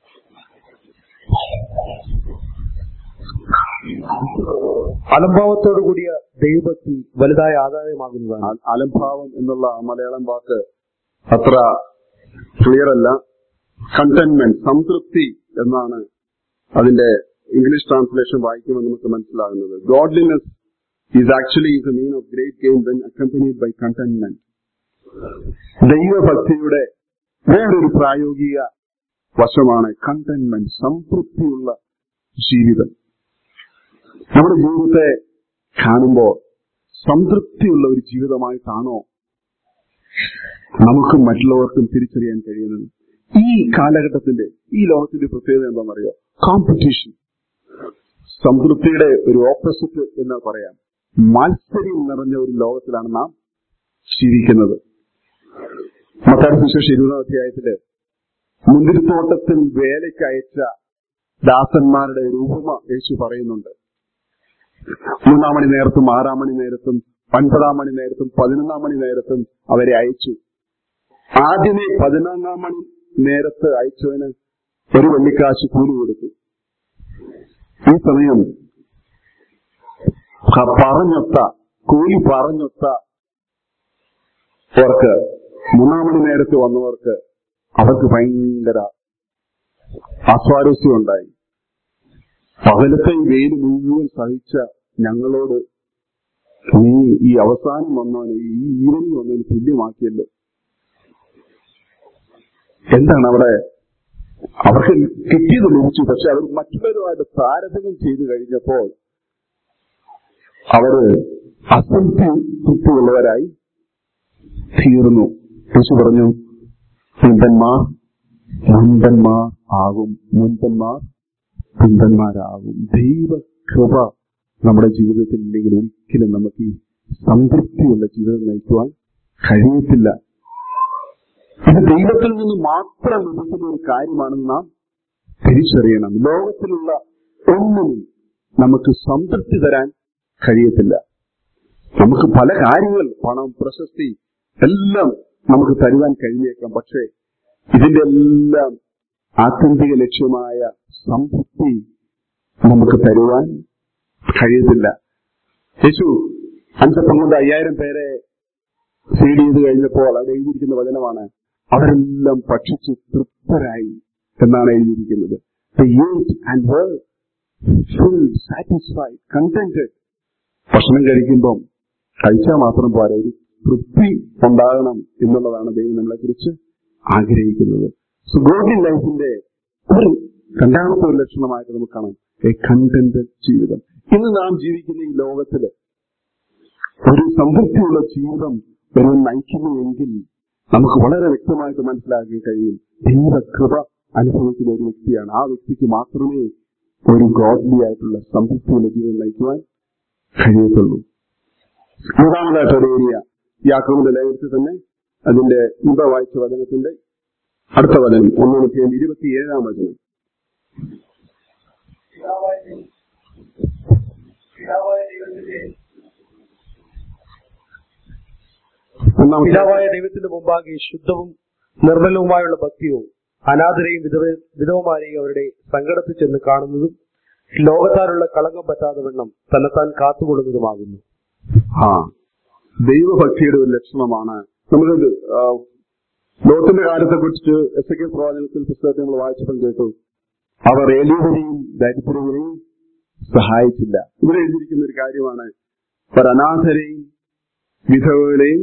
അലംഭാവത്തോടു കൂടിയ ദൈവഭക്തി വലുതായ ആദായമാകുന്നതാണ് ആ- അലംഭാവം എന്നുള്ള ആ മലയാളം വാക്ക് അത്ര ക്ലിയർ അല്ല കണ്ടന്റ്മെന്റ് സംതൃപ്തി എന്നാണ് അതിന്റെ ഇംഗ്ലീഷ് ട്രാൻസ്ലേഷൻ വായിക്കുമ്പോൾ നമുക്ക് മനസ്സിലാകുന്നത് godliness is actually is a mean of great gain when accompanied by contentment ദൈവഭക്തിയുടെ വേറൊരു പ്രായോഗിക വശമാണ് കണ്ടന്റ്മെന്റ് സംതൃപ്തിയുള്ള ജീവിതം നമ്മുടെ ജീവിതത്തെ കാണുമ്പോൾ സംതൃപ്തിയുള്ള ഒരു ജീവിതമായിട്ടാണോ നമുക്കും മറ്റുള്ളവർക്കും തിരിച്ചറിയാൻ കഴിയുന്നത് ഈ കാലഘട്ടത്തിന്റെ ഈ ലോകത്തിന്റെ പ്രത്യേകത എന്താണെന്നറിയോ കോമ്പറ്റീഷൻ സംതൃപ്തിയുടെ ഒരു ഓപ്പോസിറ്റ് എന്ന് പറയാം മത്സരം നിറഞ്ഞ ഒരു ലോകത്തിലാണ് നാം ജീവിക്കുന്നത് മത്താടി സുശേഷം ഇരുപതാം അധ്യായത്തില് മുന്തിരിത്തോട്ടത്തിൽ വേലയ്ക്ക് അയച്ച ദാസന്മാരുടെ ഒരു ഉപമ യേശു പറയുന്നുണ്ട് മൂന്നാം മണി നേരത്തും ആറാം മണി നേരത്തും ഒൻപതാം മണി നേരത്തും പതിനൊന്നാം മണി നേരത്തും അവരെ അയച്ചു ആദ്യമേ പതിനൊന്നാം മണി നേരത്ത് അയച്ചവന് ഒരു വെള്ളിക്കാശ് കൂലി കൊടുത്തു ഈ സമയം ക- പറഞ്ഞൊത്ത കൂലി പറഞ്ഞൊത്ത അവർക്ക് മൂന്നാം മണി നേരത്ത് വന്നവർക്ക് അവർക്ക് ഭയങ്കര അസ്വാരസ്യം ഉണ്ടായി പകലത്തെ ഈ വെയിൽ മുഴുവൻ സഹിച്ച ഞങ്ങളോട് നീ ഈ അവസാനം വന്നവന് ഈ ഈവനിങ് വന്നവന് തുല്യമാക്കിയല്ലോ എന്താണ് അവിടെ അവർക്ക് കിട്ടിയത് ലഭിച്ചു പക്ഷെ അവർ മറ്റുള്ളവരുമായിട്ട് താരതമ്യം ചെയ്തു കഴിഞ്ഞപ്പോൾ അവര് അസംതൃപ്തിയുള്ളവരായി തീർന്നു യേശു പറഞ്ഞു മുൻപന്മാർ മുൻപന്മാർ ആകും മുൻപന്മാർ പിന്തന്മാരാകും ദൈവ കൃപ നമ്മുടെ ജീവിതത്തിൽ ഇല്ലെങ്കിൽ ഒരിക്കലും നമുക്ക് ഈ സംതൃപ്തിയുള്ള ജീവിതം നയിക്കുവാൻ കഴിയത്തില്ല ഇത് ദൈവത്തിൽ നിന്ന് മാത്രം ലഭിക്കുന്ന ഒരു കാര്യമാണെന്ന് നാം തിരിച്ചറിയണം ലോകത്തിലുള്ള ഒന്നിനും നമുക്ക് സംതൃപ്തി തരാൻ കഴിയത്തില്ല നമുക്ക് പല കാര്യങ്ങൾ പണം പ്രശസ്തി എല്ലാം നമുക്ക് തരുവാൻ കഴിഞ്ഞേക്കാം പക്ഷേ ഇതിന്റെ എല്ലാം ആത്യന്തിക ലക്ഷ്യമായ സംതൃപ്തി നമുക്ക് തരുവാൻ കഴിയത്തില്ല യേശു അഞ്ചപ്പം കൊണ്ട് അയ്യായിരം പേരെ ഫീഡ് ചെയ്ത് കഴിഞ്ഞപ്പോൾ അവിടെ എഴുതിയിരിക്കുന്ന വചനമാണ് അവരെല്ലാം ഭക്ഷിച്ച് തൃപ്തരായി എന്നാണ് എഴുതിയിരിക്കുന്നത് They ate and were filled, satisfied, contented. ഭക്ഷണം കഴിക്കുമ്പം കഴിച്ചാൽ മാത്രം പോരാ ഒരു തൃപ്തി ഉണ്ടാകണം എന്നുള്ളതാണ് ദൈവം നമ്മളെ കുറിച്ച് ആഗ്രഹിക്കുന്നത് സോ ഗോഡി ലൈഫിന്റെ ഒരു രണ്ടാമത്തെ ഒരു ലക്ഷണമായിട്ട് നമുക്ക് കാണാം എ കണ്ടന്റഡ് ജീവിതം ഇന്ന് നാം ജീവിക്കുന്ന ഈ ലോകത്തില് ഒരു സംതൃപ്തിയുള്ള ജീവിതം ഒരുവൻ നയിക്കുന്നുവെങ്കിൽ നമുക്ക് വളരെ വ്യക്തമായിട്ട് മനസ്സിലാക്കാൻ കഴിയും ദൈവകൃപ അനുഭവിക്കുന്ന ഒരു വ്യക്തിയാണ് ആ വ്യക്തിക്ക് മാത്രമേ ഒരു ഗോഡ്ലി ആയിട്ടുള്ള സംതൃപ്തിയുള്ള ജീവിതം നയിക്കുവാൻ കഴിയത്തുള്ളൂ മൂന്നാമതായിട്ട് ഒരു ഏരിയ യാക്കോബിന്റെ ലേഖനത്തിൽ തന്നെ അതിന്റെ മുമ്പ് വായിച്ച വചനത്തിന്റെ അടുത്ത വചനം ഒന്നാം അധ്യായം ഇരുപത്തിയേഴാം വചനം ഒന്നാം പിതാവായ ദൈവത്തിന്റെ മുമ്പാകെ ശുദ്ധവും നിർമ്മലവുമായുള്ള ഭക്തിയോ അനാഥരെയും വിധവ വിധവമാരെയും അവരുടെ സങ്കടത്തിൽ ചെന്ന് കാണുന്നതും ലോകത്താലുള്ള കളങ്കം പറ്റാതെ വണ്ണം തന്നെത്താൻ കാത്തുകൊള്ളുന്നതുമാകുന്നു ആ ദൈവഭക്തിയുടെ ഒരു ലക്ഷണമാണ് നമ്മളിത് ആ, ലോത്തിന്റെ കാലത്തെ കുറിച്ച് എസ് കെ പ്രവാചനത്തിൽ പുസ്തകത്തിൽ നമ്മൾ വായിച്ചപ്പോൾ കേട്ടു അവർ എളിയവരെയും ദരിദ്രരെയും സഹായിച്ചില്ല ഇവിടെ എഴുതിയിരിക്കുന്ന ഒരു കാര്യമാണ് അവർ അനാഥരെയും വിധവകളെയും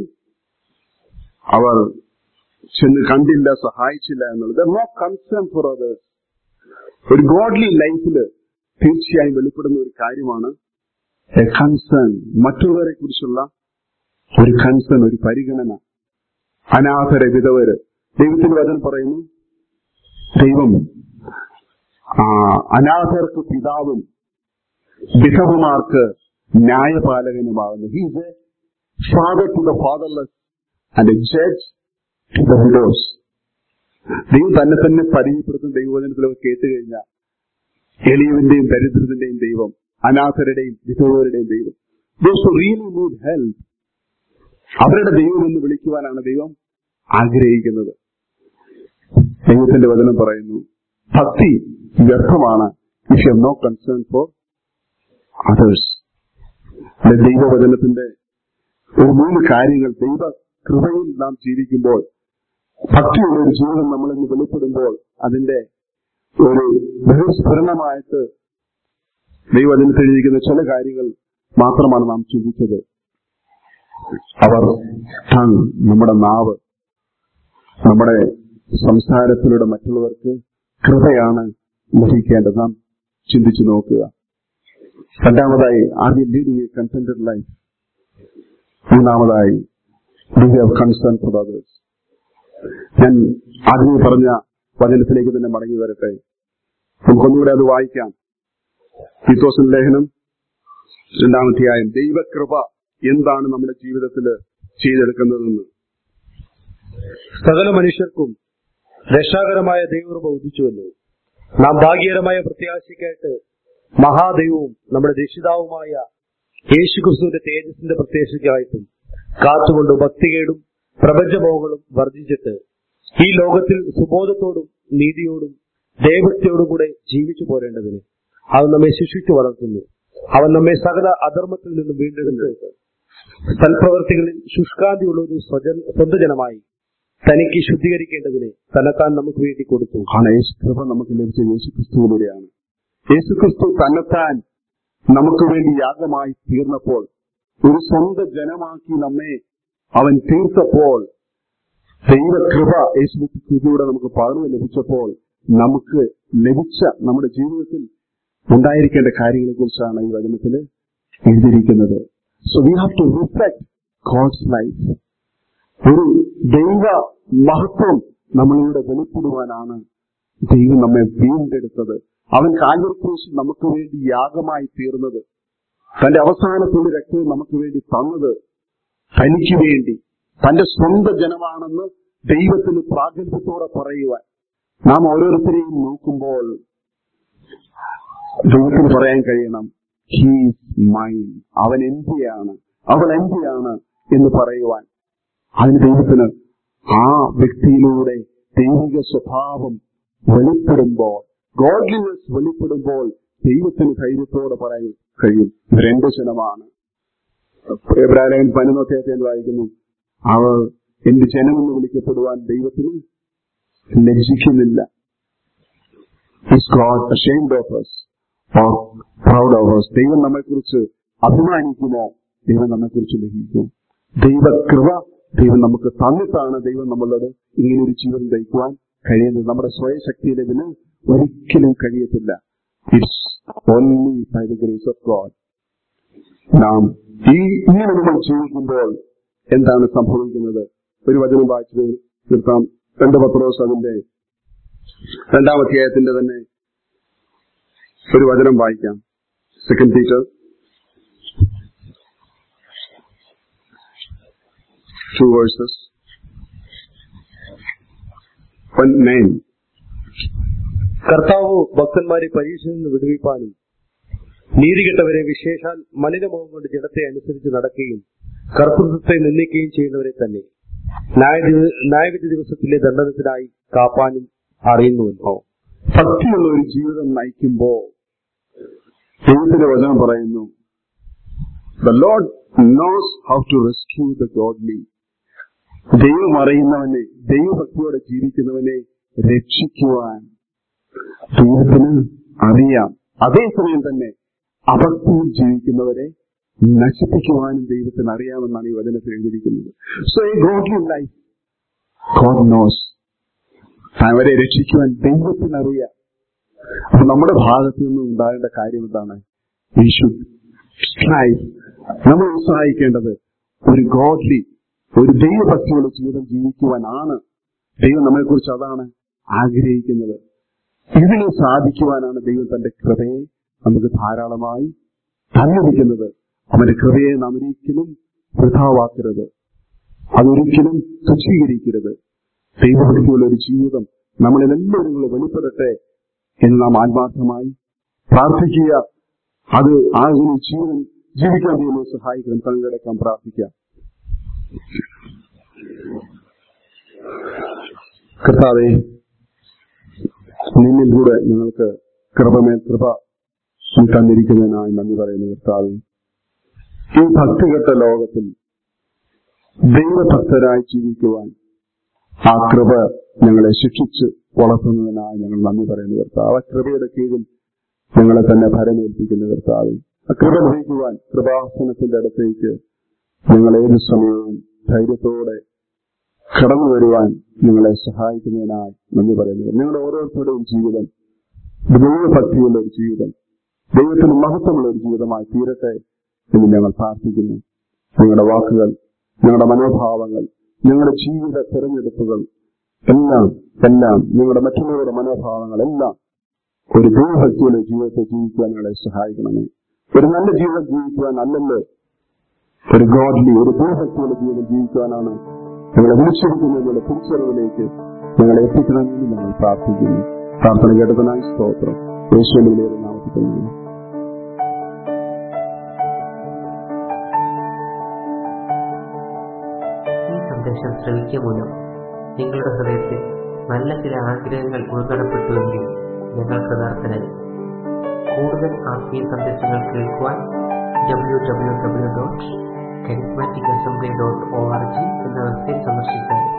അവർ ചെന്ന് കണ്ടില്ല സഹായിച്ചില്ല എന്നുള്ളത് നോ കൺസേൺ ഫോർ അതേഴ്സ് ഒരു ഗോഡ്ലി ലൈഫിൽ തീർച്ചയായും വെളിപ്പെടുന്ന ഒരു കാര്യമാണ് എ കൺസേൺ മറ്റുള്ളവരെ കുറിച്ചുള്ള ഒരു കൺസേൺ ഒരു പരിഗണന അനാഥരെ വിധവര് ദൈവത്തിന്റെ വചനം പറയുന്നു ദൈവം ആ, അനാഥർക്ക് പിതാവും വിധവമാർക്ക് ന്യായപാലകനുമാകുന്നു he's a father to the fatherless and a judge to the widows ദൈവം തന്നെ തന്നെ പരിചയപ്പെടുത്തുന്ന ദൈവവചനത്തിലൊക്കെ കേട്ട് കഴിഞ്ഞാൽ എളിയവന്റെയും ദരിദ്രത്തിന്റെയും ദൈവം അനാഥരുടെയും വിധവരുടെയും ദൈവം those who really need help അവരുടെ ദൈവം എന്ന് വിളിക്കുവാനാണ് ദൈവം ആഗ്രഹിക്കുന്നത് ദൈവത്തിന്റെ വചനം പറയുന്നു ഭക്തി വ്യർത്ഥമാണ് if you no concern for others ദൈവവചനത്തിന്റെ ഒരു മൂന്ന് കാര്യങ്ങൾ ദൈവ കൃപയിൽ നാം ജീവിക്കുമ്പോൾ ഭക്തിയുള്ള ഒരു ജീവിതം നമ്മളിന്ന് വെളിപ്പെടുമ്പോൾ അതിന്റെ ഒരു ബഹിസ്ഫുരണമായിട്ട് ദൈവവചനത്തിൽ എഴുതിയിരിക്കുന്ന ചില കാര്യങ്ങൾ മാത്രമാണ് നാം ചിന്തിച്ചത് അവർ ടങ് നമ്മുടെ നാവ് നമ്മുടെ സംസാരത്തിലൂടെ മറ്റുള്ളവർക്ക് കൃപയാണ് ലഭിക്കേണ്ടത് നാം ചിന്തിച്ചു നോക്കുക രണ്ടാമതായി ആദ്യം ലീഡിങ് എ കൺസെന്റഡ് ലൈഫ് മൂന്നാമതായി do have concern for others ഞാൻ ആദ്യമേ പറഞ്ഞ വചനത്തിലേക്ക് തന്നെ മടങ്ങി വരട്ടെ നമുക്കൊന്നുകൂടെ അത് വായിക്കാം തീത്തോസൻ ലേഖനം രണ്ടാമധ്യായം ദൈവകൃപ എന്താണ് നമ്മുടെ ജീവിതത്തിൽ ചെയ്തെടുക്കുന്നതെന്ന് സകല മനുഷ്യർക്കും രക്ഷാകരമായ ദൈവകൃപ ഉദിച്ചുവല്ലോ നാം ഭാഗ്യകരമായ പ്രത്യാശയ്ക്കായിട്ട് മഹാദൈവവും നമ്മുടെ രക്ഷിതാവുമായ യേശുക്രിസ്തുവിന്റെ തേജസ്സിന്റെ പ്രത്യാശയ്ക്കായിട്ടും കാത്തുകൊണ്ട് ഭക്തികേടും പ്രപഞ്ചമോഹങ്ങളും വർദ്ധിച്ചിട്ട് ഈ ലോകത്തിൽ സുബോധത്തോടും നീതിയോടും ദൈവഭക്തിയോടും കൂടെ ജീവിച്ചു പോരേണ്ടതിന് അവൻ നമ്മെ ശിക്ഷിച്ചു വളർത്തുന്നു അവൻ നമ്മെ സകല അധർമ്മത്തിൽ നിന്നും വീണ്ടെടുത്ത് സൽപ്രവർത്തികളിൽ ശുഷ്കാന്തിയുള്ള ഒരു സ്വജൻ സ്വന്തജനമായി തനിക്ക് ശുദ്ധീകരിക്കേണ്ടതിന് തന്നെത്താൻ നമുക്ക് വേണ്ടി കൊടുത്തു ആണ് യേശു കൃപ നമുക്ക് ലഭിച്ച യേശു ക്രിസ്തുവിലൂടെയാണ് യേശു ക്രിസ്തു തന്നെത്താൻ നമുക്ക് വേണ്ടി യാഗമായി തീർന്നപ്പോൾ ഒരു സ്വന്തം ജനമാക്കി നമ്മെ അവൻ തീർത്തപ്പോൾ ദൈവകൃപ യേശു കൃപയുടെ നമുക്ക് പകർന്നു ലഭിച്ചപ്പോൾ നമുക്ക് ലഭിച്ച നമ്മുടെ ജീവിതത്തിൽ ഉണ്ടായിരിക്കേണ്ട കാര്യങ്ങളെ കുറിച്ചാണ് ഈ വചനത്തിൽ എഴുതിയിരിക്കുന്നത് so we have to reflect God's life ഒരു ദൈവ മഹത്വം നമ്മളിലൂടെ വെളിപ്പെടുവാനാണ് ദൈവം നമ്മെ വീണ്ടെടുത്തത് അവൻ കാൽവരി ക്രൂശിൽ നമുക്ക് വേണ്ടി യാഗമായി തീർന്നത് തന്റെ അവസാനത്തുള്ള രക്തവും നമുക്ക് വേണ്ടി തന്നത് തനിക്ക് വേണ്ടി തന്റെ സ്വന്തം ജനമാണെന്ന് ദൈവത്തിന് പ്രാഗൽഭ്യത്തോടെ പറയുവാൻ നാം ഓരോരുത്തരെയും നോക്കുമ്പോൾ ദൈവത്തിന് പറയാൻ കഴിയണം ഹീസ് മൈൻ അവൻ എന്റെയാണ് അവൾ എന്റെയാണ് എന്ന് പറയുവാൻ അതിന് ദൈവത്തിന് ആ വ്യക്തിയിലൂടെ ദൈവിക സ്വഭാവം വെളിപ്പെടുമ്പോൾ ഗോഡ്ലിനെസ് വെളിപ്പെടുമ്പോൾ ദൈവത്തിന് ധൈര്യത്തോടെ പറയാൻ കഴിയും ഇവരെന്റെ ജനമാണ് എബ്രാഹിം പതിനൊന്നത്തെ എന്ന് വായിക്കുന്നു അവർ എന്റെ ജനമെന്ന് വിളിക്കപ്പെടുവാൻ ദൈവത്തിന് ലജ്ജിക്കുന്നില്ല is God ashamed of us or proud of us ദൈവം നമ്മെക്കുറിച്ച് അഭിമാനിക്കുമോ ദൈവം നമ്മെക്കുറിച്ച് ലഭിക്കും ദൈവകൃപ ദൈവം നമുക്ക് തന്നിട്ടാണ് ദൈവം നമ്മളോട് ഇങ്ങനെ ഒരു ജീവിതം നയിക്കുവാൻ കഴിയുന്നത് നമ്മുടെ സ്വയശക്തിയുടെ ഇതിന് ഒരിക്കലും കഴിയത്തില്ല it's only by the grace of God നാം ഈ ഇങ്ങനെ നമ്മൾ ജീവിക്കുമ്പോൾ എന്താണ് സംഭവിക്കുന്നത് ഒരു വചനം വായിച്ചത് നിർത്താം രണ്ട് പത്രോസ് അതിന്റെ രണ്ടാം അധ്യായത്തിന്റെ തന്നെ ഒരു വചനം വായിക്കാം സെക്കൻഡ് ടീച്ചർ two verses. One name. കർത്താവ് ഭക്തന്മാരെ പരീക്ഷയിൽ നിന്ന് വിടുവിപ്പാനും നീതികെട്ടവരെ വിശേഷാൽ മലിനമോഹം കൊണ്ട് ജഡത്തെ അനുസരിച്ച് നടക്കുകയും കർത്തൃത്വത്തെ നിന്ദിക്കുകയും ചെയ്യുന്നവരെ തന്നെ ന്യായദിവ- ന്യായവിധി ദിവസത്തിലെ ദണ്ഡനത്തിനായി കാപ്പാനും അറിയുന്നുവല്ലോ ഭക്തിയുള്ള ഒരു ജീവിതം നയിക്കുമ്പോൾ ദൈവത്തിന്റെ വചനം പറയുന്നു the Lord knows how to rescue the godly ദൈവം അറിയുന്നവനെ ദൈവഭക്തിയോടെ ജീവിക്കുന്നവനെ രക്ഷിക്കുവാൻ ദൈവത്തിന് അറിയാം അതേസമയം തന്നെ അഭക്തിയിൽ ജീവിക്കുന്നവരെ നശിപ്പിക്കുവാനും ദൈവത്തിന് അറിയാമെന്നാണ് ഈ വചനത്തിൽ എഴുതിയിരിക്കുന്നത് so a godly life God knows അവരെ രക്ഷിക്കുവാൻ ദൈവത്തിന് അറിയാം അപ്പൊ നമ്മുടെ ഭാഗത്തു നിന്ന് ഉണ്ടാകേണ്ട കാര്യം എന്താണ് വി ഷുഡ് സ്ട്രൈവ് നമ്മൾ ഉത്സാഹിക്കേണ്ടത് ഒരു ഗോഡ്ലി ഒരു ദൈവഭക്തിയുള്ള ജീവിതം ജീവിക്കുവാനാണ് ദൈവം നമ്മളെക്കുറിച്ച് അതാണ് ആഗ്രഹിക്കുന്നത് ഇതിന് സാധിക്കുവാനാണ് ദൈവം തന്റെ കൃപയെ നമുക്ക് ധാരാളമായി തന്നിരിക്കുന്നത് അവന്റെ കൃപയെ നാം ഒരിക്കലും വൃഥാവാക്കരുത് അതൊരിക്കലും തുച്ഛീകരിക്കരുത് ദൈവഭക്തിയുള്ള ഒരു ജീവിതം നമ്മളിൽ എല്ലാവരും കൂടെ വെളിപ്പെടട്ടെ എന്ന് നാം ആത്മാർത്ഥമായി പ്രാർത്ഥിക്കുക അത് ആ ഒരു ജീവിതം ജീവിക്കാൻ ദൈവം സഹായിക്കണം കണ്ണുകടക്കാൻ പ്രാർത്ഥിക്കാം കർത്താവെ നിന്നിലൂടെ ഞങ്ങൾക്ക് കൃപമേൽ കൃപ നീ തന്നിരിക്കുന്നതിനായി നന്ദി പറയുന്നു കർത്താവെ ഈ ഭക്തികെട്ട ലോകത്തിൽ ദൈവഭക്തരായി ജീവിക്കുവാൻ ആ കൃപ ഞങ്ങളെ ശിക്ഷിച്ച് വളർത്തുന്നതിനായി ഞങ്ങൾ നന്ദി പറയുന്നു കർത്താവ് ആ കൃപയുടെ കീഴിൽ ഞങ്ങളെ തന്നെ ഭരമേൽപ്പിക്കുന്ന കർത്താവെ ആ കൃപ ലഭിക്കുവാൻ കൃപാസനത്തിന്റെ അടുത്തേക്ക് ഞങ്ങൾ ഏത് സമയവും ധൈര്യത്തോടെ കടന്നു വരുവാൻ നിങ്ങളെ സഹായിക്കുന്നതിനായി നന്ദി പറയുന്നത് നിങ്ങളുടെ ഓരോരുത്തരുടെയും ജീവിതം ദൈവഭക്തിയുള്ള ഒരു ജീവിതം ദൈവത്തിന് മഹത്വമുള്ള ഒരു ജീവിതമായി തീരട്ടെ എന്ന് ഞങ്ങൾ പ്രാർത്ഥിക്കുന്നു നിങ്ങളുടെ വാക്കുകൾ നിങ്ങളുടെ മനോഭാവങ്ങൾ നിങ്ങളുടെ ജീവിത തിരഞ്ഞെടുപ്പുകൾ എല്ലാം എല്ലാം നിങ്ങളുടെ മറ്റുള്ളവരുടെ മനോഭാവങ്ങൾ എല്ലാം ഒരു ദൈവഭക്തിയുള്ള ജീവിതത്തെ ജീവിക്കുവാൻ നിങ്ങളെ സഹായിക്കണമേ ഒരു നല്ല ജീവിതം ജീവിക്കുവാൻ അല്ലല്ലോ ഒരു ഗോഡ്ലി ഒരു ദൈവഭക്തിയുള്ള ജീവിതം ജീവിക്കുവാനാണ് ഞങ്ങളെ വിളിച്ചിരിക്കുന്നതിനുള്ള തിരിച്ചറിവിലേക്ക് ഞങ്ങളെ എത്തിക്കണമെന്ന് ഞങ്ങൾ പ്രാർത്ഥിക്കുന്നു പ്രാർത്ഥന കേട്ടതിനായി സ്തോത്രം യേശുവിന്റെ നാമത്തിൽ തന്നെ ഈ സന്ദേശം ശ്രവിക്കുക മൂലം നിങ്ങളുടെ ഹൃദയത്തിൽ നല്ല ചില ആഗ്രഹങ്ങൾ ഉൾക്കടപ്പെട്ടുവെങ്കിൽ ഞങ്ങൾ കൃതാർത്ഥനായി കൂടുതൽ ആത്മീയ സന്ദേശങ്ങൾ കേൾക്കുവാൻ W W W dot charismatic assembly dot O R G എന്ന വെബ്സൈറ്റ് സന്ദർശിച്ചാൽ